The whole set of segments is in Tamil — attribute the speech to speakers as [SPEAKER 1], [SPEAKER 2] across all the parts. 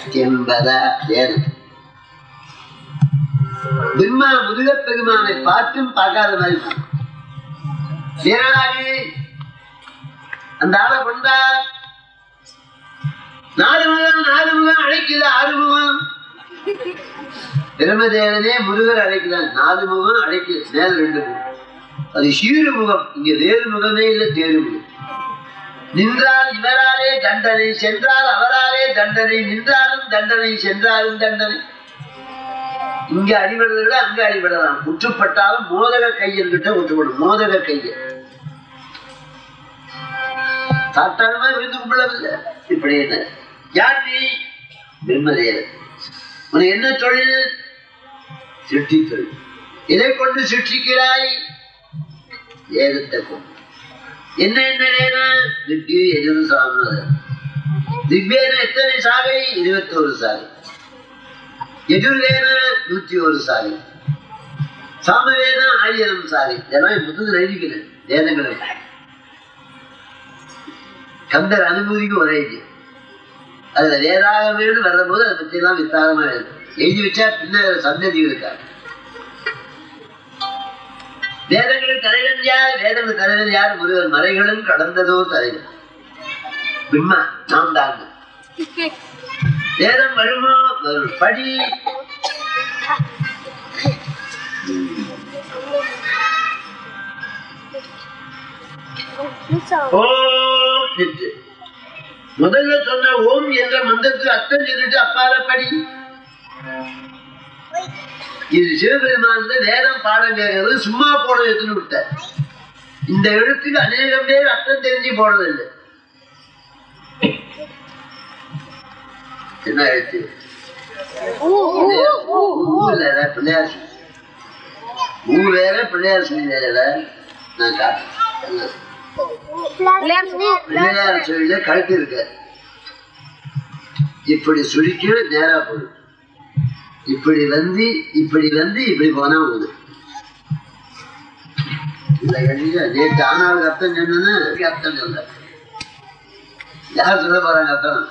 [SPEAKER 1] என்பதா வேதம் பிரம்மா முருகப் பெருமானை பார்த்தும் பார்க்காத மாதிரி இருக்கான். வீரராகி அந்த ஆளை கொண்டா நாலு முகம் நாலு முகம் அழைக்குது ஆறு முகம் பிரமதேவனே முருகர் அழைக்கிறான் நாலு முகம் அழைக்குது மேல ரெண்டு முகம் அது சீரு முகம் இங்க வேறு முகமே இல்லை தேறு முகம் நின்றால் இவராலே தண்டனை சென்றால் அவராலே தண்டனை நின்றாலும் தண்டனை சென்றாலும் தண்டனை இங்க அடிபடுறதை விட அங்க அடிபடலாம் முற்றுப்பட்டாலும் மோதக கையன் கிட்ட முற்றுப்படும் மோதக கையன் சாத்தானமா விழுந்து கும்பிடவில்லை இப்படி என்ன யார் நீ பிரம்மதேவன் உனக்கு என்ன தொழில் சிருஷ்டி தொழில் இதை கொண்டு சிருஷ்டிக்கிறாய் வேதத்தை கொண்டு என்ன என்ன வேணும் திவ்ய எதிரும் சாமி திவ்யேன எத்தனை சாகை இருபத்தி ஒரு சாகை எதிர்வேன நூத்தி ஒரு சாகை சாமவேன ஆயிரம் சாகை இதெல்லாம் முதுகு எழுதிக்கிறேன் வேதங்களை கந்தர் அனுபூதிக்கு ஒரே இது அதுல வேதாகமேனு வர்றபோது அதை பத்தி எல்லாம் வித்தாரமா எழுது எழுதி வச்சா பின்ன சந்ததிகளுக்காக வேதங்கள் தலைவன் யார் வேதங்கள் தலைவன் யார் முருகன் மறைகளும் கடந்ததோ தலைவன் பிரம்மா நாம் தாங்க வேதம் வருமோ வரும் படி ஓம் என்று. முதல்ல சொன்ன ஓம் என்ற மந்திரத்துக்கு அர்த்தம் சொல்லிட்டு அப்பால படி இது சிவபெருமான் வேதம் பாடம் கேட்கறது சும்மா போட எடுத்துன்னு விட்டார் இந்த எழுத்துக்கு அநேகம் பேர் அர்த்தம் தெரிஞ்சு போடுறதில்லை என்ன எழுத்து ஊ வேற பிள்ளையார் சொல்லி ஊ வேற பிள்ளையார் சொல்லி வேற நான் காட்டுறேன் பிள்ளையார் சொல்லில கழுத்து இருக்கு இப்படி சுருக்கி நேரா போகுது இப்படி வந்து இப்படி வந்து இப்படி போனா போகுது இந்த கண்டிப்பா நேற்று ஆனாளுக்கு அர்த்தம் சொன்னா அர்த்தம் சொல்ல யார் சொல்ல போறாங்க அர்த்தம்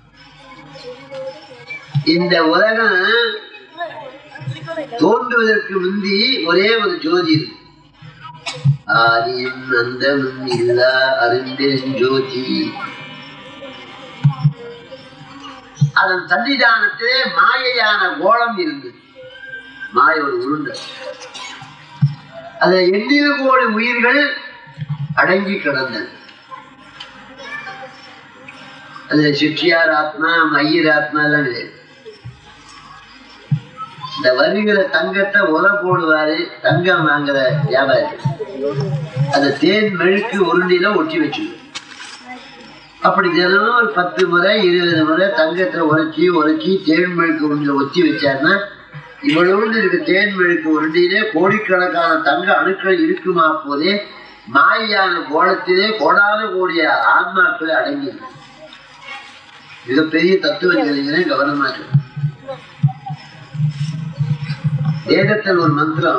[SPEAKER 1] இந்த உலகம் தோன்றுவதற்கு முந்தி ஒரே ஒரு ஜோதி இருக்கு ஆதியும் அந்தமும் இல்லா அரும்பெருஞ்சோதி அதன் சன்னிதானத்திலே மாயையான கோலம் இருந்தது மாய ஒரு உருண்டை அதுல எண்ணிரு கோடி உயிர்கள் அடங்கி கிடந்தது அது சிற்றியார் ஆத்மா மையர் ஆத்மா எல்லாம் கிடையாது இந்த வருகிற தங்கத்தை உர போடுவாரு தங்கம் வாங்குற வியாபாரி அந்த தேன் மெழுக்கு உருண்டில ஒட்டி வச்சிருக்கும் அப்படி தினமும் ஒரு பத்து முறை இருபது முறை தங்கத்தை உரைச்சி உரைச்சி தேன் மெழுக்கு உருண்டில ஒத்தி வச்சாருன்னா இவ்வளவு இருக்கு தேன் மெழுக்கு உருண்டிலே கோடிக்கணக்கான தங்க அணுக்கள் இருக்குமா போதே மாயான கோலத்திலே கோடான கூடிய ஆன்மாக்களை அடங்கியிருக்கு மிகப்பெரிய தத்துவ ஞானிகளே கவனமா இருக்கு வேதத்தில் ஒரு மந்திரம்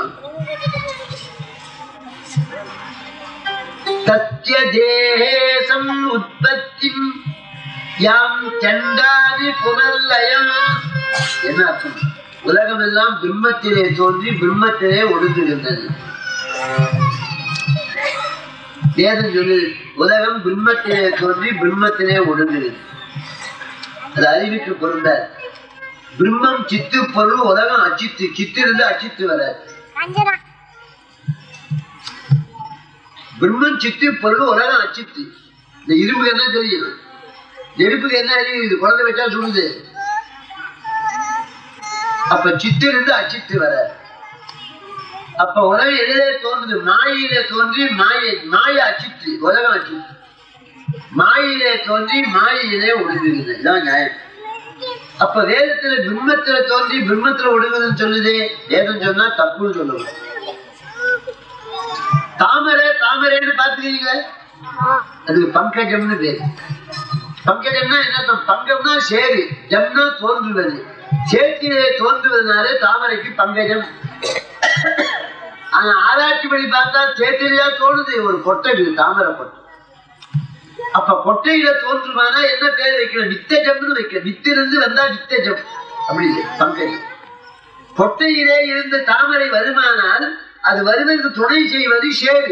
[SPEAKER 1] தத்ய தேசம் உற்பத்தி யாம் சண்டாதி புனர்லயம் என்ன அர்த்தம் உலகம் எல்லாம் பிரம்மத்திலே தோன்றி பிரம்மத்திலே ஒடுங்குகின்றது வேதம் சொல்லுது உலகம் பிரம்மத்திலே தோன்றி பிரம்மத்திலே ஒடுங்குகிறது அது அறிவிக்கு பொருந்தார் பிரம்மம் சித்து பொருள் உலகம் அச்சித்து சித்து இருந்து அச்சித்து வராது பிரம்மம் சித்து பொருள் உலகம் அச்சித்து இந்த இரும்புக்கு என்ன தெரியும் நெருப்புக்கு என்ன அறிவு இது குழந்தை வச்சா சுடுது அப்ப சித்து இருந்து அச்சித்து வராது அப்ப உலகம் எதிலே தோன்றுது மாயிலே தோன்றி மாயை மாய அச்சித்து உலகம் அச்சித்து மாயிலே தோன்றி மாயிலே ஒடுங்குகிறது இதான் நியாயம் அப்ப வேதத்துல பிரம்மத்துல தோன்றி பிரம்மத்துல ஒடுங்குதுன்னு சொல்லுதே வேதம் சொன்னா தப்புன்னு சொல்லணும் தாமரை தாமரைன்னு பாத்துக்கிறீங்களே அதுக்கு பங்கஜம்னு பேரு பங்கஜம்னா என்ன அர்த்தம்? பங்கம்னா சேரு ஜம்னா தோன்றுவது சேற்றிலே தோன்றுவதனாலே தாமரைக்கு பங்கஜம் ஆனா ஆராய்ச்சி படி பார்த்தா சேற்றிலையா தோணுது ஒரு கொட்டை இது தாமரை கொட்டை அப்ப கொட்டையில தோன்றுமானா என்ன பேர் வைக்கணும் நித்தஜம்னு வைக்க நித்திருந்து வந்தா நித்தஜம் அப்படி இல்லை, பங்கஜம் கொட்டையிலே இருந்து தாமரை வருமானால் அது வருவதற்கு துணை செய்வது ஷேடு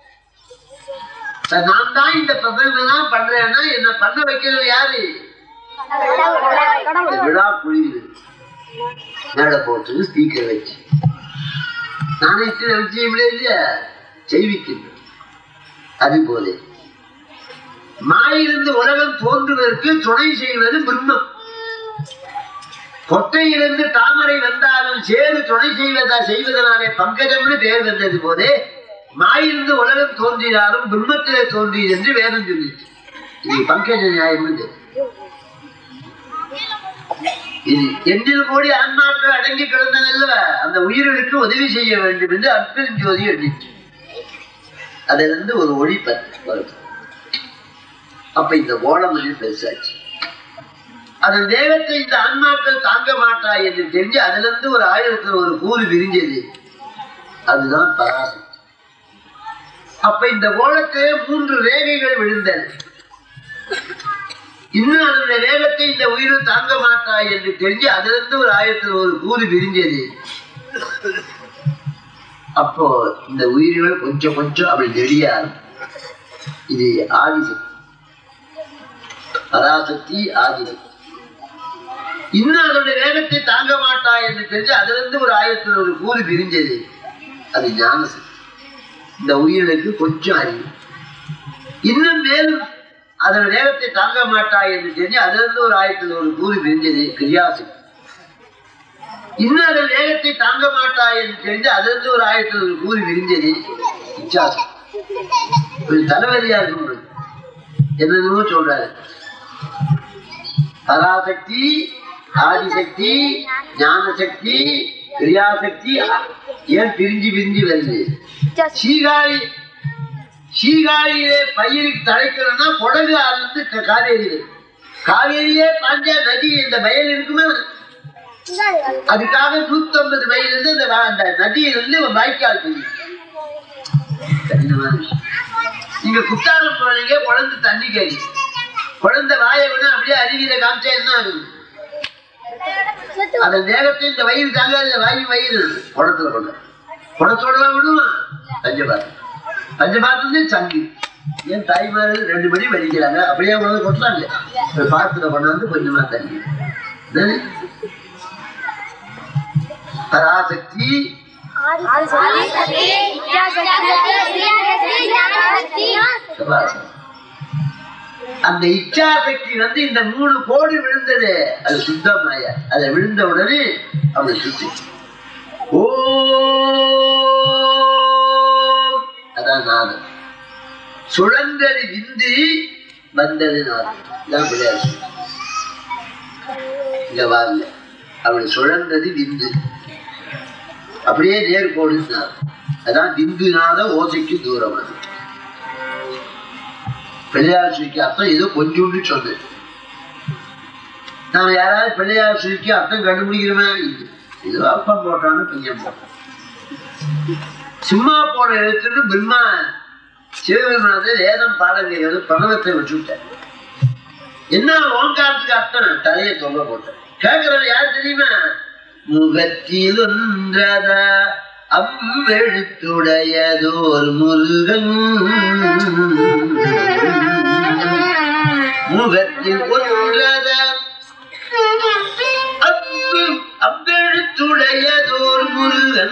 [SPEAKER 1] இப்ப நான் தான் இந்த பிரபந்தம் பண்றேன்னா என்ன பண்ண வைக்கிறது யாரு இந்த விழா புரியுது மேடை போட்டு ஸ்பீக்கர் வச்சு நானே இத்தனை விஷயம் இல்லையா செய்விக்கின்றேன் அது போல மாயிலிருந்து உலகம் தோன்றுவதற்கு துணை செய்வது பிரம்மம் கொட்டையிலிருந்து தாமரை வந்தாலும் சேரு துணை செய்வதா செய்வதனாலே பங்கஜம்னு பேர் வந்தது போதே மாயிலிருந்து உலகம் தோன்றினாலும் பிரம்மத்திலே தோன்றியது என்று வேதம் சொல்லிச்சு இது பங்கஜ நியாயம் இது எண்ணில் கூடி ஆன்மாக்கள் அடங்கி கிடந்ததல்ல அந்த உயிர்களுக்கு உதவி செய்ய வேண்டும் என்று அற்பெருஞ்சோதி எண்ணிச்சு அதுல இருந்து ஒரு ஒளி பத்து வருது அப்ப இந்த ஓலமொழி பெருசாச்சு அதன் வேகத்தை இந்த ஆன்மாக்கள் தாங்க மாட்டா என்று தெரிஞ்சு அதுல இருந்து ஒரு ஆயிரத்துல ஒரு கூறு விரிஞ்சது அதுதான் பராசக்தி அப்ப இந்த ஓலத்திலே மூன்று ரேகைகள் விழுந்தன இன்னும் அதனுடைய வேகத்தை இந்த உயிர் தாங்க மாட்டா என்று தெரிஞ்சு அதுல இருந்து ஒரு ஆயிரத்துல ஒரு கூறு விரிஞ்சது அப்போ இந்த உயிர்கள் கொஞ்சம் கொஞ்சம் அப்படி நெடியார் இது ஆதிசக்தி பராசக்தி ஆதிசக்தி இன்னும் அதனுடைய வேகத்தை தாங்க மாட்டா என்று தெரிஞ்சு அதுல இருந்து ஒரு ஆயிரத்துல ஒரு கூறு பிரிஞ்சது அது ஞானசக்தி இந்த உயிர்களுக்கு கொஞ்சம் அறிவு இன்னும் மேலும் அதன் வேகத்தை தாங்க மாட்டா என்று தெரிஞ்சு அதுல இருந்து ஒரு ஆயிரத்துல ஒரு கூறு பிரிஞ்சது கிரியாசக்தி இன்னும் அதன் வேகத்தை தாங்க மாட்டா என்று தெரிஞ்சு அதுல இருந்து ஒரு ஆயிரத்துல ஒரு கூறு விரிஞ்சது இச்சாசக்தி ஒரு தலைவலியா இருக்கும் உங்களுக்கு. என்னென்னமோ சொல்றாரு பராசக்தி ஆதிசக்தி ஞானசக்தி கிரியாசக்தி ஏன் பிரிஞ்சு பிரிஞ்சு வருது சீகாழி சீகாழியிலே பயிருக்கு தழைக்கணும்னா கொடகு ஆறுந்து காவேரி இருக்கு. காவேரியே பாஞ்சா நதி இந்த வயல் இருக்குமா அதுக்காக நூத்தி ஐம்பது மைல் இருந்து இந்த வா- அந்த நதியிலிருந்து ஒரு வாய்க்கால் தெரியும் கடினமான விஷயம். நீங்க குத்தாலம் போனீங்க குழந்தை தண்ணி கேள்வி குழந்தை வாயை விட அப்படியே அருவியில காமிச்சா என்ன ஆகுது அந்த நேரத்தை இந்த வயிறு தாங்காத வாயு வயிறு குடத்துல கொண்டு குடத்தோடலாம் விடுமா பஞ்சபாத்திரம் பஞ்சபாத்திரம் சங்கு ஏன் தாய்மார்கள் ரெண்டு மணி வலிக்கிறாங்க அப்படியே கொண்டு கொட்டலாங்க ஒரு பாத்திரம் கொண்டு வந்து கொஞ்சமா தண்ணி என்னது? பராசக்தி சபாசம். அந்த இச்சா சக்தி வந்து இந்த மூணு கோடி விழுந்தது அது சுத்தமாய அதை விழுந்த உடனே அவளை சுத்தி ஓ அதான் நாதம் சுழந்தது விந்து வந்தது நாதம் இதான் பிள்ளையார் சொல்லு. இங்க வாங்க அவள் சுழந்தது விந்து அப்படியே நேர்கோடு நாதம் அதான் விந்துநாத ஓசைக்கு தூரமானது பிள்ளையார் சுழிக்கு அர்த்தம் ஏதோ கொஞ்சோண்டு சொன்னேன் நாம யாராவது பிள்ளையார் சுழிக்கு அர்த்தம் கண்டுபிடிக்கிறோமே இல்லை ஏதோ அப்பம் போட்டான்னு பையன் போட்டான் சும்மா போன எழுத்துட்டு பிரம்மா சிவபெருமானது வேதம் பாடங்கிறது பிரணவத்தை வச்சுட்டேன் என்ன ஓங்காரத்துக்கு அர்த்தம் தலையை தொங்க போட்டேன் கேட்கிறவன் யார் தெரியுமா முகத்தில் ஒன்றத அவ்வெழுத்துடையதோர் முருகன் முகத்தில் ஒன்றத அவ்வு அவ்வெழுத்துடையதோர் முருகன்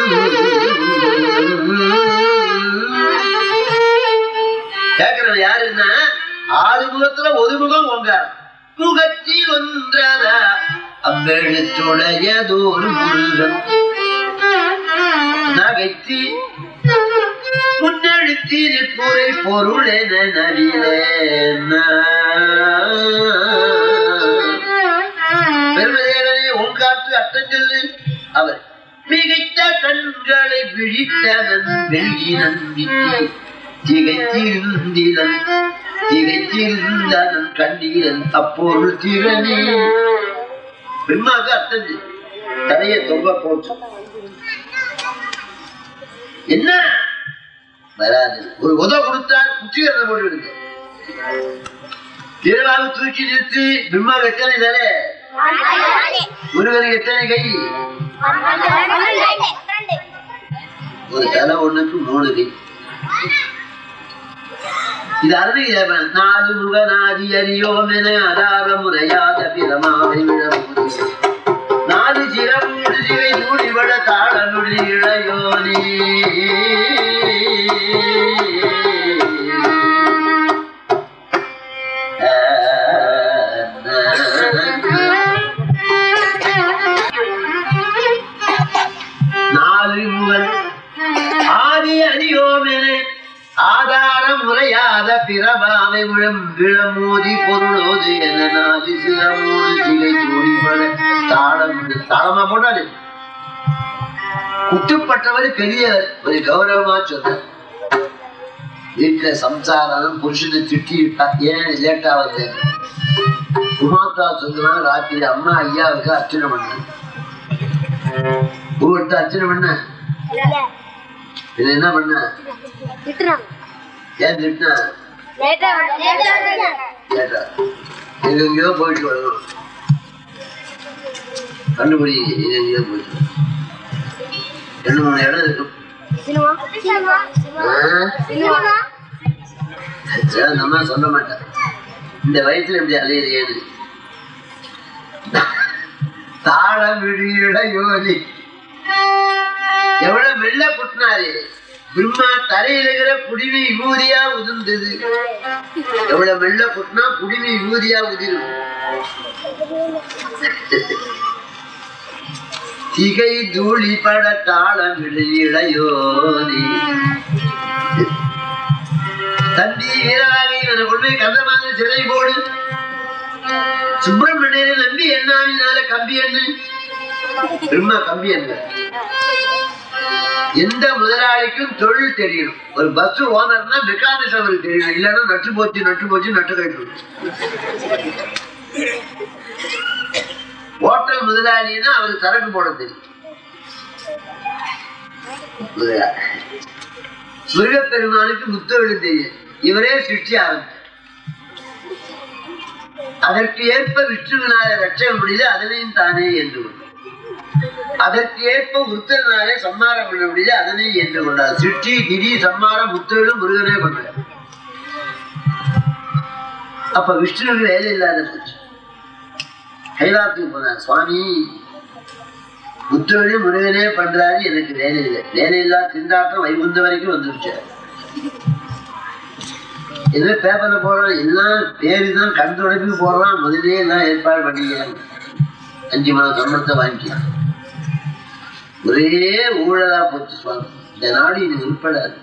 [SPEAKER 1] கேட்கிறவன் யாருன்னா ஆறு முகத்துல ஒரு முகம் ஒன்றார் முகத்தில் ஒன்றத அவ்வெழுத்துடையதோர் முருகன் நகைத்தி முன்னெழுத்தி நிற்புரை பொருள் என நவிலேன பெருமதேவனே ஓங்காற்று அர்த்தம் சொல்லு அவர் மிகைத்த கண்களை விழித்தவன் வெள்ளினன் வித்தி திகைத்திருந்திலன் திகைத்திருந்தனன் கண்டீரன் அப்பொருள் திறனே பிரம்மாவுக்கு அர்த்தம் சொல்லு. தலையை தொங்க போட்டு என்ன வராது ஒரு உதவ கொடுத்தா குச்சிகரணை போட்டு விடுங்க திருவாவை தூக்கி நிறுத்தி பிரம்மா எத்தனை தலை முருகனுக்கு எத்தனை கை ஒரு தலை ஒண்ணுக்கு மூணு கை இது அருமை தேவன் நாலு முகநாதி அறியோம் என அதார முறையாத பிரமாவை விழமுடி நாலு சிறமூடு சிவை நூடிவட தாள நுடி இளையோனே நாலு முகன் ஆதி அறியோமென ஆதார முறையாத பிறபாவை முழம் விழமோதி பொருளோது என நாதி சிறமோடு சிலை தோழிபட தாளம் விடு. தாளமா போட்டாரு குட்டுப்பட்டவர் பெரியவர் ஒரு கௌரவமா சொன்னார் வீட்டுல சம்சாரம் புருஷனை திட்டி விட்டா ஏன் லேட்டா வந்து குமாத்தா சொல்லுவான் ராத்திரி அம்மா ஐயாவுக்கு அர்ச்சனை பண்ண பூவெடுத்து அர்ச்சனை பண்ண இது என்ன பண்ண ஏன் திட்டினா லேட்டா எங்கெங்கயோ போயிட்டு வரணும் கண்டுபிடி எங்கெங்கயோ போயிட்டு வரணும். ரெண்டு மூணு இடம் இருக்கும் ஆ? சரி, அந்த அம்மா சொல்ல மாட்டேன் இந்த வயசுல இப்படி அலையிறேன்னு தாளம் விழியிட யோனி எவ்வளவு வெள்ள புட்டினாரு பிரம்மா தரையில இருக்கிற குடிமை விபூதியா உதிர்ந்தது எவ்வளவு வெள்ள புட்டினா குடிமை விபூதியா உதிரும் திகை தூளி பட தாளம் இளையோனி தம்பி வீரராகி இவனை கொண்டு போய் கந்தமாக சிலை போடு சுப்பிரமணியரை நம்பி என்னாவினால கம்பி என்ன பிரம்மா கம்பி என்ன எந்த முதலாளிக்கும் தொழில் தெரியணும் ஒரு பஸ் ஓனர்னா மெக்கானிக்ஸ் அவருக்கு தெரியணும் இல்லைன்னா நட்டு போச்சு நட்டு போச்சு நட்டு கட்டு ஹோட்டல் முதலாளின்னா அவருக்கு சரக்கு போட தெரியும் முதலாளி. முருகப்பெருமானுக்கு முத்தொழில் தெரியும் இவரே சிருஷ்டி ஆரம்பித்தார் அதற்கு ஏற்ப விஷ்ணுவினால ரட்சக முடியல அதனையும் தானே என்று கொண்டார் அதற்கு ஏற்ப உருத்தனாலே சம்மாரம் பண்ண முடியல அதனை என்று கொண்டார் சிருஷ்டி திடீ சம்மாரம் முத்தொழிலும் முருகனே பண்ணார் அப்ப விஷ்ணுவுக்கு வேலை இல்லாத போச்சு கைலாத்துக்கு போனார் சுவாமி முத்தொழில் முருகனே பண்றாரு எனக்கு வேலை இல்லை வேலை இல்லா திண்டாட்டம் வைகுந்த வரைக்கும் வந்துருச்சு ஏதோ பேப்பர்ல போடுறோம் எல்லாம் பேரு தான் கண் தொடர்புக்கு போடுறான் முதலே எல்லாம் ஏற்பாடு பண்ணிக்கிறாங்க அஞ்சு மாதம் சம்பளத்தை வாங்கிக்கலாம் ஒரே ஊழலா போச்சு சுவாமி இந்த நாடு இது உட்படாது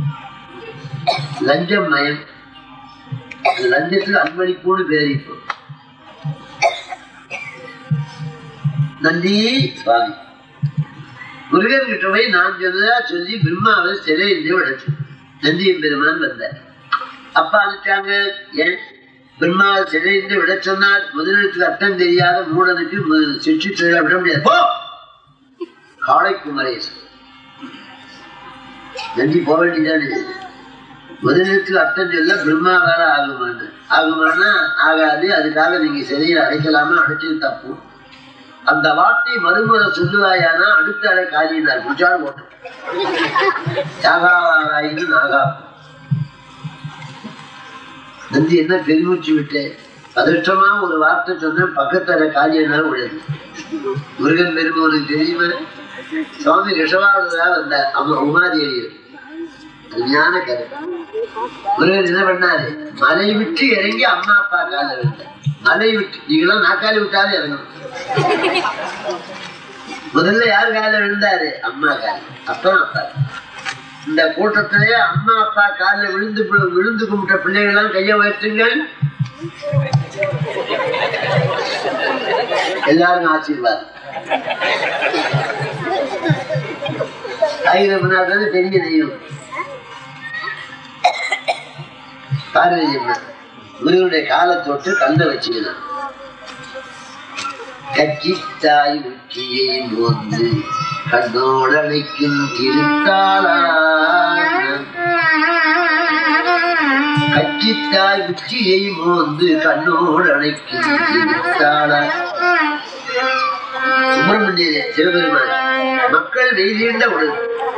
[SPEAKER 1] லஞ்சம் மயம் அந்த லஞ்சத்துக்கு அன்பளிப்புன்னு பேர் இப்போ நந்தி சுவாமி முருகன் கிட்ட போய் நான் சொன்னதா சொல்லி பிரம்மாவை சிறையிலே உடைச்சு நந்தியம் பெருமான் வந்தார் அப்பா அனுப்பிச்சாங்க ஏன் பிரம்மா சிறையிலிருந்து விட சொன்னார் முதலிடத்துக்கு அர்த்தம் தெரியாத மூடனுக்கு மு- சிற்று தொழில விட முடியாது போ காளை குமரேசன் நந்தி போக வேண்டியதானே முதலிடத்துக்கு அர்த்தம் சொல்ல பிரம்மா வேற ஆகுமான்னு ஆகுமானா ஆகாது அதுக்காக நீங்க சிறையில் அடைக்கலாமா அடைச்சது தப்பு அந்த வார்த்தை மறுமுறை சொல்லுவாயானா அடுத்த அடை காலினார் குஜார் போட்டோம் யாகாவாராயின்னு நாகா நந்தி என்ன பெருமூச்சு விட்டேன் அதிர்ஷ்டமா ஒரு வார்த்தை சொன்னேன் பக்கத்தர காலியனால விழுது முருகன் பெருமவனுக்கு தெரியுமா சுவாமி ரிஷபாவதா வந்தார் அவன் உமாதேவியர் அருமையான கதை முருகன் என்ன பண்ணாரு மலை விட்டு இறங்கி அம்மா அப்பா கால விட்டார் மலை விட்டு நீங்களாம் நாக்காலி விட்டாலும் இறங்கணும் முதல்ல யார் கால விழுந்தாரு அம்மா கால அப்புறம் அப்பா இந்த கூட்டத்திலேயே அம்மா அப்பா காலில் விழுந்து பி- விழுந்து கும்பிட்ட பிள்ளைகள்லாம் கையை உயர்த்துங்க எல்லாரும் ஆசீர்வாதம் ஆயுதம்னாதானே பெரிய தெய்வம் பார்வதி அம்மா முருகனுடைய காலை தொட்டு கண்ணை வச்சுக்கலாம் கட்சித்தாய் உச்சியை மோந்து கண்ணோடழைக்கும் திருத்தாளா கச்சித்தாய் உச்சியை மோந்து கண்ணோடு அணைக்கின்றாளா சுப்பிரமணிய சிவபெருமான் மக்கள் நெய்தீண்ட உடல்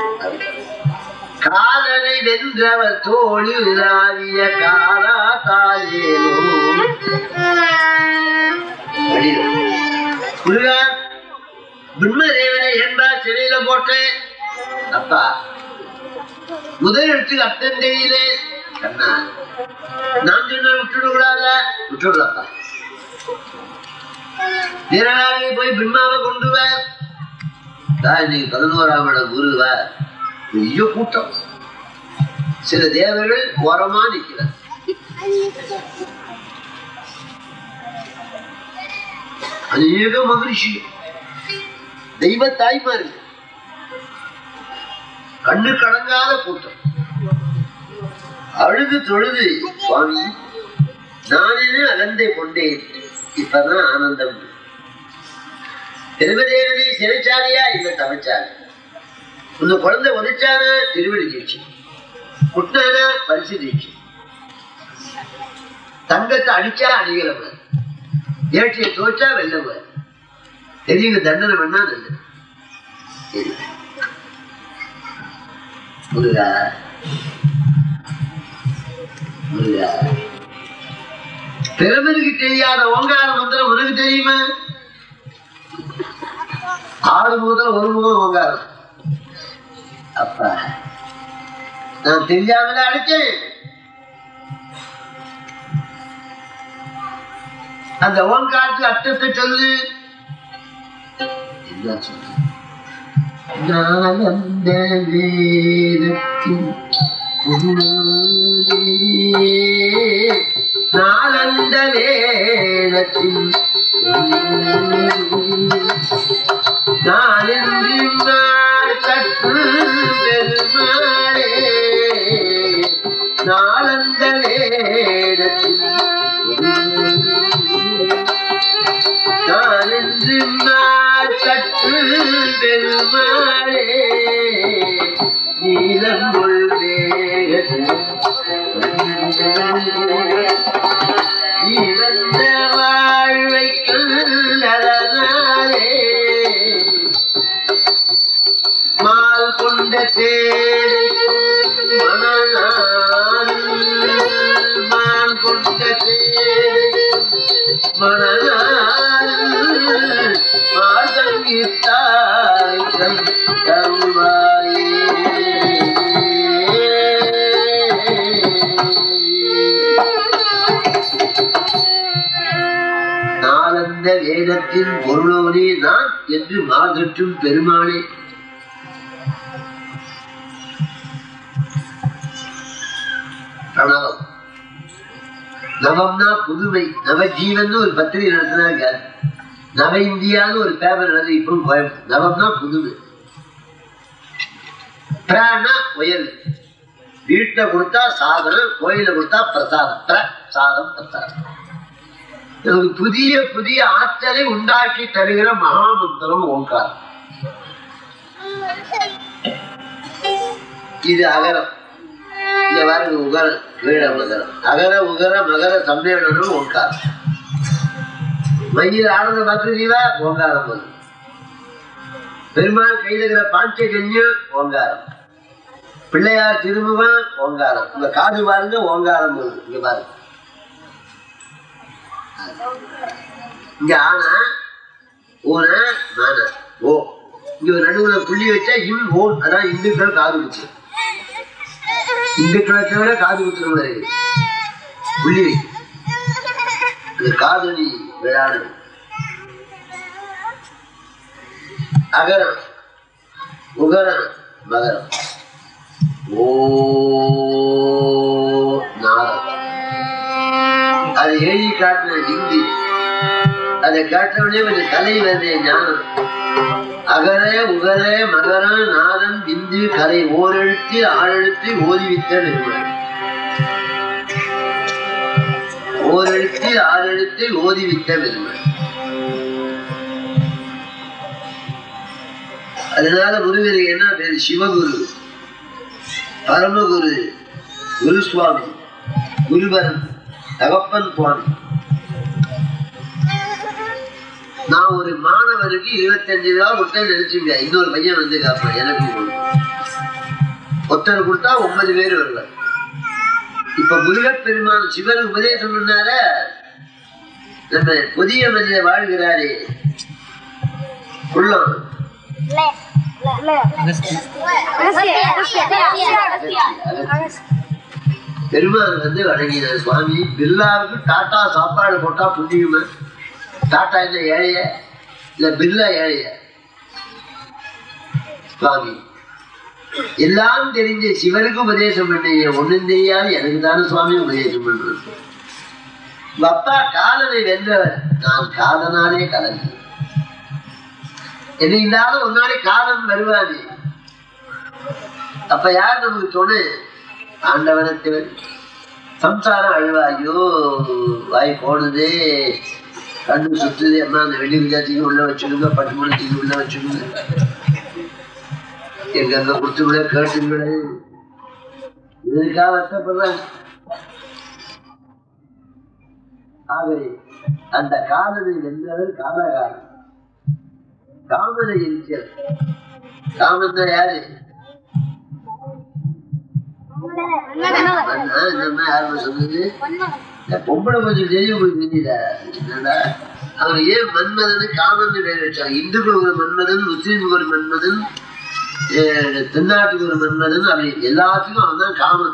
[SPEAKER 1] காதலை வென்றவர் தோழி உலாவிய காரா தாயேனோ முருகா பிரம்மதேவனை ஏன்பா சிறையில போட்டேன் அப்பா முதல் எழுத்துக்கு அர்த்தம் தெரியல கண்ணா நான் சொன்ன விட்டுட கூடாதா விட்டுடலப்பா வீரனாகி போய் பிரம்மாவை கொண்டு வா தான் இன்னைக்கு பதினோராம் இடம் குருவா பெரிய கூட்டம் சில தேவர்கள் ஓரமா நிக்கிறார் அநேக மகிழ்ச்சி தெய்வ தாய்மார்கள் கண்ணு கடங்காத கூட்டம் அழுது தொழுது சுவாமி நானே அகந்தை கொண்டேன் இப்பதான் ஆனந்தம் திருமதேவனை சிறைச்சாலையா இல்ல தமிழ்ச்சாலை உங்க குழந்தை உதைச்சானா திருவிழி தீட்சி குட்டினானா பரிசு தீட்சி தங்கத்தை அடிச்சா அடிகளவ ஏற்றிய தோச்சா வெள்ளவ தெரியுங்க தண்டனை பண்ணா தண்டனை தெரியும். முருகா முருகா பிறமருக்கு தெரியாத ஓங்கார மந்திரம் உனக்கு தெரியுமா ஆறு முதல் ஒரு முகம் ஓங்காரம் அப்பா நான் தெரியாமல அழைச்சேன் அந்த ஓங்காரத்துக்கு அர்த்தத்தை சொல்லு என்ன சொல்லு நானந்த வேதத்தின் பொருளே, நாளந்த வேதத்தின் பொருளே, நாளென்று நாள் கற்று பெருமாளே நாளந்த வேதத்தின் பொருளே, நாளென்று நாள் கற்று பெருமாளே நீலங்குள் இழந்த வாழ்வை கண்டதனாலே மால் கொண்ட தேரை மனநாடு மால் கொண்ட தேரை மனநாடு மாதங்கித்தாரை நாளந்த வேதத்தின் பொருளோனே நான் என்று மாதற்றும் பெருமானே பிரணவம் நவம்னா புதுமை நவஜீவன் ஒரு பத்திரிகை நடத்தினாங்க நவ இந்தியான்னு ஒரு பேப்பர் நடந்து இப்போ கோயம்புத்தூர் நவம்னா புதுமை பிராணா உயர்வு வீட்டுல கொடுத்தா சாதனம் கோயில கொடுத்தா பிரசாதம் பிர சாதம் பிரசாதம் நமக்கு புதிய புதிய ஆற்றலை உண்டாக்கி தருகிற மகாமந்திரம் ஓங்காரம் இது அகரம் இங்க பாருங்க உகரம் கீழ மகரம் அகர உகர மகர சம்மேளனம் ஓங்காரம் மயில் ஆனந்த பக்திவா ஓங்காரம் வரும் பெருமாள் கைதகிற பாஞ்சஜன்யம் ஓங்காரம் பிள்ளையார் திருமுகம் ஓங்காரம் இந்த காது பாருங்க ஓங்காரம் வருது இங்க பாருங்க இங்க ஆனா ஊன மான ஓ இங்க ஒரு நடுவுல புள்ளி வச்சா இம் ஓம் அதான் இந்துக்கள் காது குத்து இந்துக்களை தவிர காது குத்துறவங்க இருக்கு புள்ளி வைக்கும் இந்த காதலி விழாடு அகரம் உகரம் மகரம் ஓ நாதம் அது எழுதி காட்டின ஹிந்தி அதை கேட்டவுடனே கொஞ்சம் கலை வருது ஞானம் அகர உகர மகர நாதம் பிந்து கரை ஓரெழுத்து ஆறெழுத்து ஓதிவித்த நிறுவனம் ஓரெழுத்து ஆறெழுத்து ஓதிவித்த பெருமாள் அதனால முருகருக்கு என்ன பேரு சிவகுரு பரமகுரு குரு சுவாமி குருவரன் தகப்பன் போன நான் ஒரு மாணவருக்கு இருபத்தஞ்சு ரூபா கொடுத்தேன் நினைச்சுங்க இன்னொரு பையன் வந்து காப்பேன் எனக்கு கொடு. ஒருத்தர் கொடுத்தா ஒன்பது பேர் வருவார் இப்ப முருகப்பெருமான் சிவன் உபதேசம் பண்ணார நம்ம புதிய மனிதர் வாழ்கிறாரே உள்ளம் பெருமாள் வந்து வணங்கினார் சுவாமி பிர்லாவுக்கு டாட்டா சாப்பாடு போட்டா புண்ணியமா டாட்டா என்ன ஏழைய இல்ல பிர்லா ஏழைய சுவாமி எல்லாம் தெரிஞ்ச சிவனுக்கு உபதேசம் பண்ணீங்க ஒண்ணும் தெரியாது எனக்கு தானே சுவாமி உபதேசம் பண்றது உங்க அப்பா காலனை வென்றவர் நான் காலனாலே கலந்து என்ன இருந்தாலும் ஒரு நாளைக்கு காலம் வருவானே அப்ப யார் நமக்கு துணை ஆண்டவனத்தவன் சம்சாரம் அழுவா ஐயோ வாய் போடுதே கண்ணு சுத்துது அம்மா அந்த வெள்ளி விஜாத்திக்கு உள்ள வச்சுடுங்க பட்டு முடிச்சுக்கு உள்ள வச்சுடுங்க எங்க அங்க கொடுத்து விட கேட்டு விட இதுக்காக வருத்தப்படுறாங்க ஆகவே அந்த காலனை வென்றவர் காலகாலம் காமனை இருக்கிறது காமன் தான் யாரு மன்னா, என்னம்மா யாரும்மா சொன்னது இந்த பொம்பளை கொஞ்சம் தெரியும் போய் தெரியல என்னடா அவர் ஏன் மன்மதன் காமன் பேர் வச்சாங்க இந்துக்களுக்கு ஒரு மன்மதன் முஸ்லீமுக்கு ஒரு மன்மதன் அஹ் தென்னாட்டுக்கு ஒரு மன்மதன் அப்படி எல்லாத்துக்கும் அவன் தான் காமன்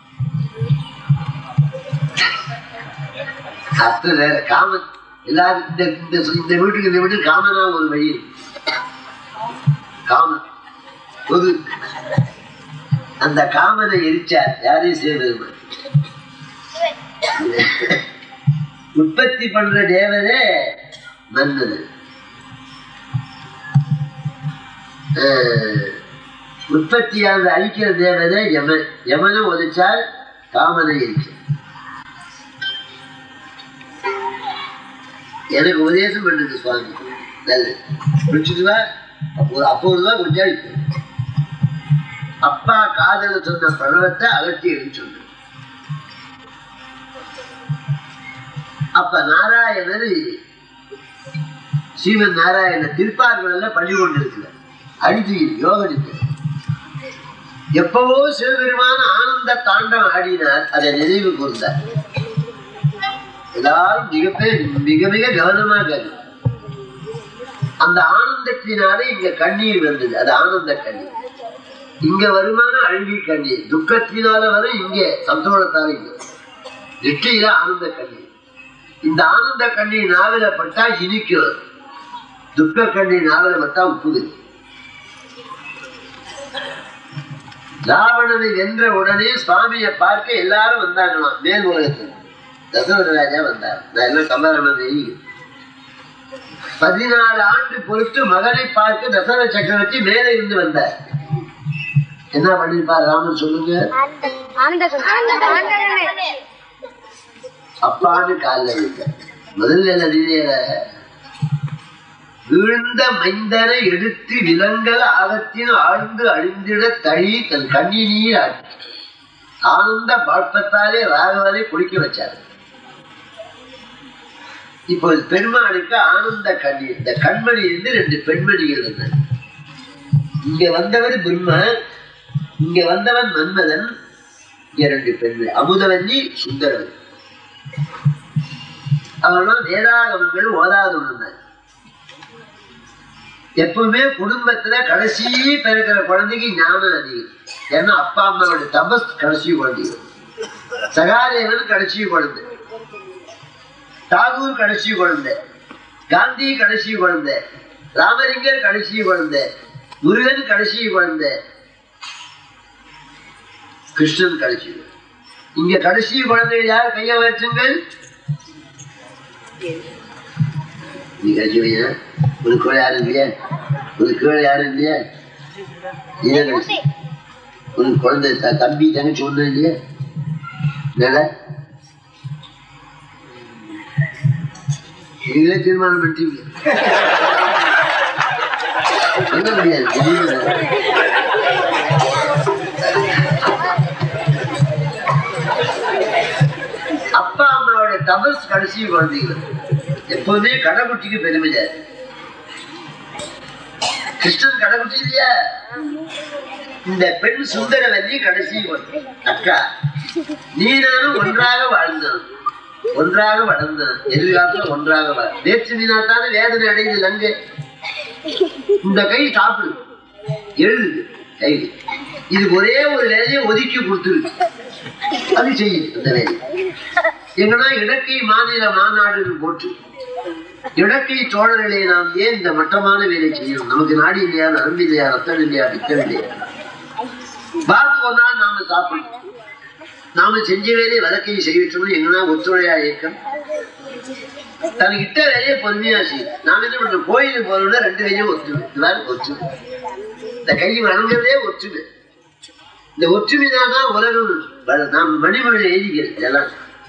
[SPEAKER 1] அர்த்தம் வேற காமன் எல்லாரும் இந்த இந்த இந்த வீட்டுக்கு இந்த வீட்டுக்கு காமனா ஒரு வழி இருக்கு. காமன் பொது அந்த காமனை எரிச்சார் யாரையும் செய்வது உற்பத்தி பண்ற தேவதே மன்னது அஹ், உற்பத்தியானது அழிக்கிற தேவதை யமன் யமனை ஒதைச்சால் காமனை எரிச்சார் எனக்கு உபதேசம் பண்ணுது சுவாமி நல்லது பிடிச்சிட்டு வா அப்போ அப்போ தான் கொஞ்சம் அழிக்கும் அப்பா காதல சொன்ன பிரணவத்தை அகற்றி எடுத்து சொன்ன அப்ப நாராயணர் ஸ்ரீமன் நாராயண திருப்பார்களை பண்ணி கொண்டிருக்கிறார் அடித்து யோகடித்து எப்பவோ சிவபெருமான ஆனந்த தாண்டம் ஆடினார் அதை நினைவு கூர்ந்தார் எல்லாரும் மிக பெ- மிக மிக கவனமா கேட்கணும் அந்த ஆனந்தத்தினாலே இங்க கண்ணீர் வந்தது அது ஆனந்த கண்ணீர் இங்க வருமான அழுகி கண்ணீர் துக்கத்தினால வரும் இங்க சந்தோஷத்தால இங்க நெற்றியில ஆனந்த கண்ணீர் இந்த ஆனந்த கண்ணீர் நாவில பட்டா இனிக்கும் துக்க கண்ணீர் நாவில பட்டா உப்புது ராவணனை வென்ற உடனே சுவாமியை பார்க்க எல்லாரும் வந்தாங்களாம் மேல் உலகத்தில் தசரத ராஜா வந்தார் நான் எல்லாம் கமராமன் பதினாலு ஆண்டு பொறுத்து மகனை பார்க்க தசரத சக்கரவர்த்தி மேலே இருந்து வந்தார் என்ன பண்ணிருப்பார் ராமன் சொல்லுங்க அப்பான்னு காலில் வைக்க முதல்ல நதியில வீழ்ந்த மைந்தனை எடுத்து விலங்கல் ஆகத்தின் ஆழ்ந்து அழிந்திட தழி தன் கண்ணினீர் ஆட்டி ஆனந்த பாட்பத்தாலே ராகவனை குளிக்க வச்சார் இப்போ பெருமாளுக்கு ஆனந்த கண்ணீர் இந்த கண்மணி இருந்து ரெண்டு பெண்மணிகள் இருந்தாங்க இங்க வந்தவர் பிரம்ம இங்க வந்தவன் மன்மதன் இங்க ரெண்டு பெண்கள் அமுதவல்லி சுந்தரவன் அவெல்லாம் வேதாகமங்கள் ஓதாதவன் எப்பவுமே குடும்பத்துல கடைசி பிறக்கிற குழந்தைக்கு ஞானம் அதிகம் ஏன்னா அப்பா அம்மாவோட தபஸ் கடைசி குழந்தைங்க சகாதேவன் கடைசி குழந்தை தாகூர் கடைசி குழந்தை காந்தி கடைசி குழந்தை ராமலிங்கர் கடைசி குழந்தை முருகன் கடைசி குழந்தை கிருஷ்ணன் கடைசி குழந்தை. இங்க கடைசி குழந்தைகள் யார் கைய வச்சுங்கள் நீ கடைசி பையனா? உனக்கு கீழே யாரும் இல்லையா உனக்கு கீழே யாரும் இல்லையா நீதான் கடைசி உனக்கு குழந்தை த- தம்பி தங்கச்சி ஒண்ணும் இல்லையா என்னடா நீங்களே தீர்மானம் பண்ணிட்டீங்க சொல்ல முடியாது தெரியல. தபஸ் கடைசி குழந்தைகள் எப்பவுமே கடைக்குட்டிக்கு பெருமை ஜாஸ்தி. கிருஷ்ணன் கடைக்குட்டி இல்லையா இந்த பெண் சுந்தரவல்லி கடைசி குழந்தை. அக்கா நீ நானும் ஒன்றாக வாழ்ந்தோம் ஒன்றாக வளர்ந்தோம் எதிர்காலத்துல ஒன்றாக வள நேற்று மீனாத்தான வேதனை அடையுது லங்கு இந்த கை சாப்பிடு எழுது கை இது ஒரே ஒரு வேலையை ஒதுக்கி கொடுத்துரு அது செய்யும் இந்த வேலை எங்கன்னா இடக்கை மாநில மாநாடு போட்டு இடக்கை சோழர்களே நாம் ஏன் இந்த மட்டமான வேலை செய்யணும் நமக்கு நாடி இல்லையா நரம்பு இல்லையா ரத்தம் இல்லையா பித்தம் இல்லையா வாரத்துக்கு ஒரு நாள் நாம சாப்பிடணும் நாம செஞ்ச வேலையை வழக்கை செய்யட்டோம்னு எங்கன்னா ஒத்துழையா இயக்கம் தனக்கு இட்ட வேலையை பொறுமையா செய்யும் நாம என்ன பண்றோம் கோயிலுக்கு போறோம்னா ரெண்டு வேலையும் ஒத்துமை இந்த மாதிரி ஒத்துமை இந்த கை வணங்குறதே ஒற்றுமை இந்த ஒற்றுமை தான் உலகம் வள- நாம் மணிமொழி எழுதிக்கிறது இதெல்லாம்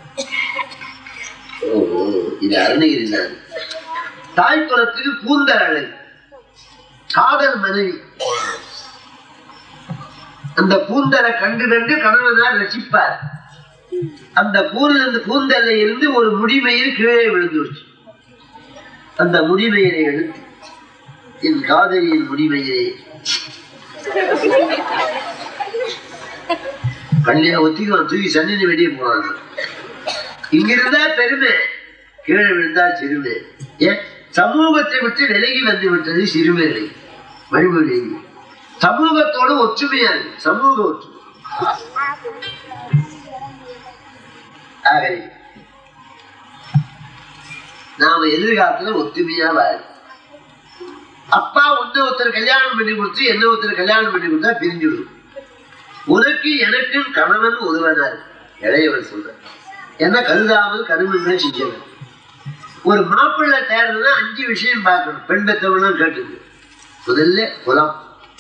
[SPEAKER 1] ஓ இது அருணகிரி தான் தாய் குலத்துக்கு கூந்தல் அழகு காதல் மனைவி அந்த கூந்தலை கண்டு கண்டு கணவனார் ரசிப்பார் அந்த கூந்தல் கூந்தல்ல இருந்து ஒரு முடிமயிர் கீழே விழுந்துருச்சு அந்த முடிமயிரை எடுத்து என் காதலியின் முடிமயிரை கல்யாண ஒத்திக்குவான் தூக்கி சன்னினி வெளியே போனாங்க இங்க இருந்தா பெருமை கீழே விழுந்தா சிறுமை ஏன் சமூகத்தை விட்டு விலகி வந்து விட்டது சிறுமை மறுமொழி சமூகத்தோட ஒற்றுமையா இருக்கு சமூக ஒற்றுமை ஆகவே நாம எதிர்காலத்துல ஒத்துமையா வாழ அப்பா ஒன்ன ஒருத்தர் கல்யாணம் பண்ணி கொடுத்து என்ன ஒருத்தர் கல்யாணம் பண்ணி கொடுத்தா பிரிஞ்சுடும் உனக்கு எனக்கு கணவன் ஒருவனார் இளையவர் சொல்ற என்ன கருதாமல் கருமமே செஞ்சவன் ஒரு மாப்பிள்ளை தேர்தல்னா அஞ்சு விஷயம் பார்க்கணும் பெண் பெற்றவனும் கேட்டுது முதல்ல குலம்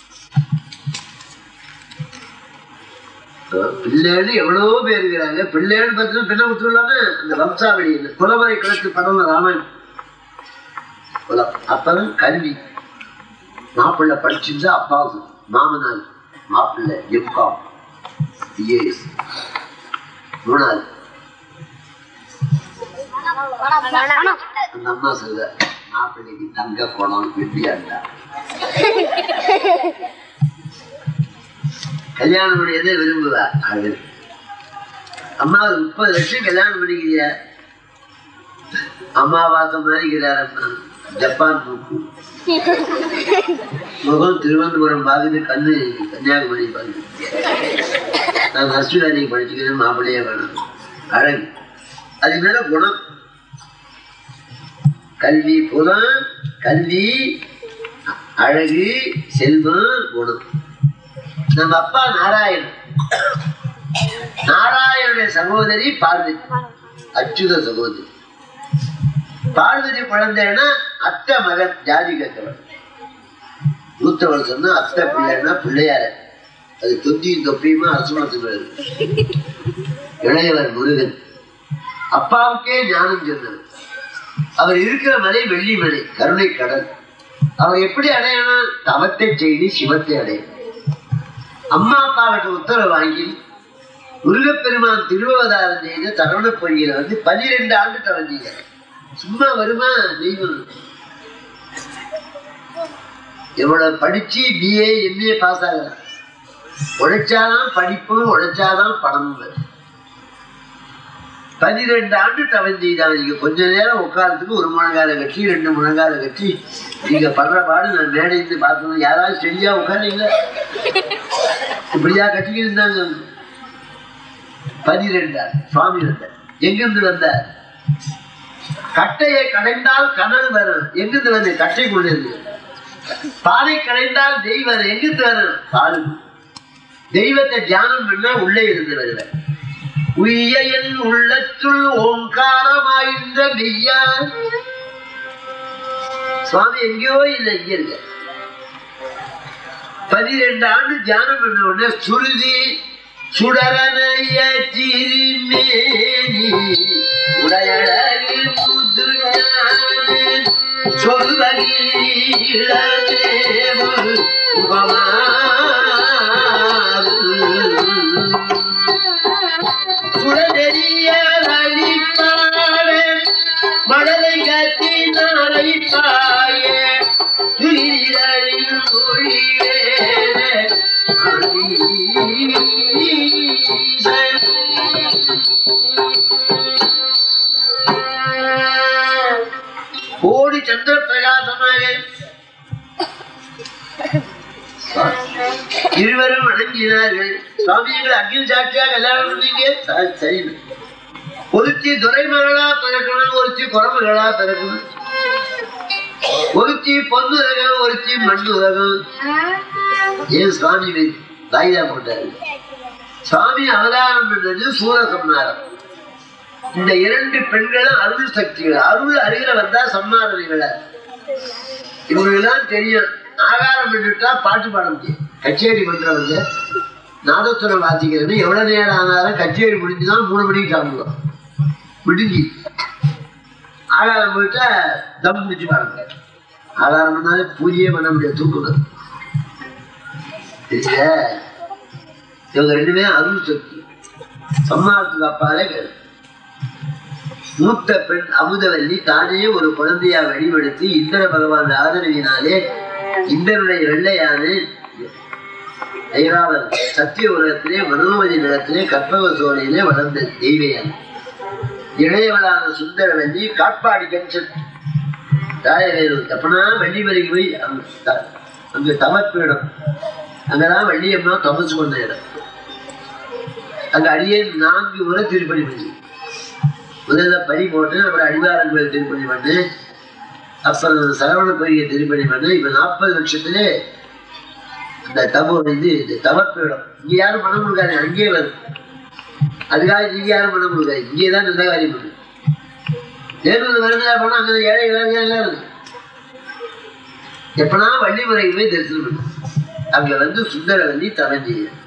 [SPEAKER 1] பிள்ளைன்னு எவ்வளவோ பேர் இருக்கிறாங்க பிள்ளைன்னு பார்த்தா பெண்ணை கொடுத்துள்ளாம அந்த வம்சாவளி இந்த குலமறை கிழக்கு படம் ராமன் குலம் அப்பதான் கல்வி மாப்பிள்ளை படிச்சிருந்தா அப்பாவுக்கு மாமனார் மாப்பிள்ளை எம்காம் பிஏஎஸ் மூணாவது அந்த அம்மா சொல்ற மாப்பிள்ளைக்கு தங்க குளம் வெட்டியாண்டா கல்யாணம் பண்ணியதை விரும்புவா அது அம்மா ஒரு முப்பது லட்சம் கல்யாணம் பண்ணிக்கிறியா அம்மா பார்த்த மாதிரி இருக்கிறார் அம்மா ஜப்பான் மூக்கு முகம் திருவனந்தபுரம் பார்க்குது கண்ணு கன்னியாகுமரி பார்க்குது நான் நர்சுராணி படிச்சுக்கிறேன் மாப்பிள்ளையே வேணும் அழகு அது மேல குணம் கல்வி புலம் கல்வி அழகு செல்வம் குணம் நம்ம அப்பா நாராயணன் நாராயணுடைய சகோதரி பார்வதி அச்சுத சகோதரி பார்வதி குழந்தைன்னா அத்தை மகன் ஜாதி கத்தவன் மூத்தவள் சொன்னா அத்தை பிள்ளைன்னா பிள்ளையார அது தொந்தியும் தொப்பியுமா அரசுமத்துக்கு இளையவர் முருகன் அப்பாவுக்கே ஞானம் சொன்னவர் அவர் இருக்கிற மலை வெள்ளி மலை கருணை கடல் அவர் எப்படி அடையணும் தவத்தை செய்து சிவத்தை அடையணும் அம்மா அப்பாவிட்ட உத்தரவு வாங்கி முருகப்பெருமான் திருவவதாரம் செய்த தருண பொய்யில வந்து பனிரெண்டு ஆண்டு தவஞ்சீங்க சும்மா வருமா தெய்வம் எவ்வளவு படிச்சு பிஏ எம்ஏ பாஸ் ஆகலாம் உழைச்சாதான் படிப்பும் உழைச்சாதான் பணமும் வரும் பன்னிரெண்டு ஆண்டு தவஞ்செய்தாங்க நீங்க கொஞ்ச நேரம் உட்காரத்துக்கு ஒரு முழங்கால கட்டி ரெண்டு முழங்கால கட்டி நீங்க படுற பாடு நான் மேடைந்து பார்க்கணும் யாராவது சரியா உட்காரீங்களா இப்படியா கட்டிக்கிட்டு இருந்தாங்க பனிரெண்டார் சுவாமி வந்தார் எங்கிருந்து வந்தார் கட்டையை கடைந்தால் கனல் வரும் எங்கிருந்து வந்து கட்டை கொண்டு இருக்கு பாலை கடைந்தால் தெய்வம் எங்கிருந்து வரும் பால் தெய்வத்தை தியானம் பண்ணா உள்ளே இருந்து வருவார் உய்ய என் உள்ளத்துள் ஓங்காரமாயின்ற மெய்யா சுவாமி எங்கேயோ இல்லை இங்க இருக்க பனிரெண்டு ஆண்டு தியானம் பண்ண உடனே சுருதி சுடரனைய திருமேனி உடையழகு புது சொல்வகீழமேவு உபமாறு சுடநெறிய அழிப்பார் மணிப்பாயே திருளில் மொழிவேனே கோடி சந்திர பிரகாசமாக இருவரும் வணங்கினார்கள் சுவாமிகள் அக்னி சாட்சியா கல்யாணம் பண்ணீங்க ச- சரி ஒருத்தி துரை மகளா பிறக்கணும் ஒருத்தி குரமகளா பிறக்கணும் ஒருத்தி பொண்ணு உலகம் ஒருத்தி மண் உலகம் ஏன் சுவாமி தாய்தா போட்டாரு சுவாமி அவதாரம் பண்ணது சூரசம்மாரம் இந்த இரண்டு பெண்களும் அருள் சக்திகள் அருள் அருகில வந்தா சம்மாரம் நிகழ இவங்களுக்கெல்லாம் தெரியும் ஆகாரம் பண்ணிட்டா பாட்டு பாட முடியும் கச்சேரி பண்றவங்க நாதத்துறை வாசிக்கிறது எவ்வளவு நேரம் ஆனாலும் கச்சேரி முடிஞ்சுதான் மூணு மணிக்கு சாப்பிடுவோம் விடுங்கி ஆகாரம் போயிட்டா தம் முடிச்சு பாருங்க ஆகாரம் பண்ணாலே பூஜையே பண்ண முடியாது தூக்கணும் இல்ல இவங்க ரெண்டுமே அருள் சக்தி சம்மாரத்துக்கு அப்பாலே கிடையாது மூத்த பெண் அமுதவல்லி தானே ஒரு குழந்தையா வடிவெடுத்து இந்திர பகவான் ஆதரவினாலே இந்திரனுடைய வெள்ளையானு ஐராவன் சத்திய உலகத்திலே மனோமதி நிலத்திலே கற்பக சோலையிலே வளர்ந்த தெய்வையான் இளையவளான சுந்தரவல்லி காட்பாடி கஞ்சன் ராயவேலூர் அப்பனா வெள்ளிமலைக்கு போய் அங்க த- அங்க தமப்பீடம் அங்கதான் வள்ளியம்மா தமசு கொண்ட இடம் அங்க அடியே நான்கு முறை திருப்பணி பண்ணி முதல்ல படி போட்டு அப்புறம் அடிவாரன் கோயில் திருப்பணி பண்ணு அப்புறம் சரவண கோயிலை திருப்பணி பண்ணு இப்ப நாற்பது வருஷத்துலே இந்த தபோ இது இது தவப்பீடம் இங்க யாரும் பணம் கொடுக்காது அங்கேயே வரும் அதுக்காக நீங்க யாரும் பணம் கொடுக்காது இங்கே தான் நல்ல காரியம் பண்ணு நேரில் வருகிறா போனா அங்க ஏழை எல்லாம் இருக்கு எப்பனா வள்ளிமலைக்கு போய் தரிசனம் பண்ணு அங்க வந்து சுந்தரவல்லி தவஞ்சிய